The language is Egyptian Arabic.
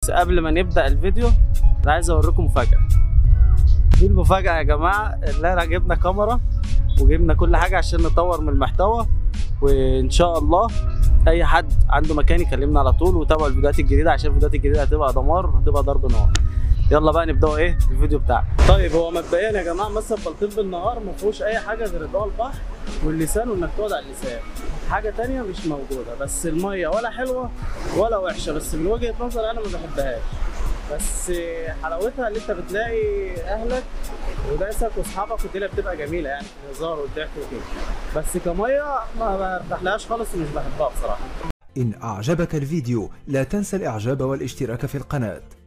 بس قبل ما نبدا الفيديو انا عايز اوريكم مفاجاه دي المفاجاه يا جماعه اللي احنا جبنا كاميرا وجبنا كل حاجه عشان نطور من المحتوى وان شاء الله اي حد عنده مكان يكلمنا على طول وتابعوا الفيديوهات الجديده عشان الفيديوهات الجديده هتبقى دمار هتبقى ضرب نار يلا بقى نبداوا ايه الفيديو بتاعنا طيب هو مبدئيا يا جماعه مثلا بلطيم بالنهار ما فيهوش اي حاجه غير ضوء البحر واللسان وانك تقعد على اللسان حاجه تانية مش موجوده بس الميه ولا حلوه ولا وحشه بس من وجهه نظري انا ما بحبهاش بس حلاوتها اللي انت بتلاقي اهلك وناسك واصحابك والدنيا بتبقى جميله يعني الهزار والضحك وكده بس كميه ما برتاحلهاش خالص ومش بحبها بصراحه إن أعجبك الفيديو لا تنسى الإعجاب والاشتراك في القناة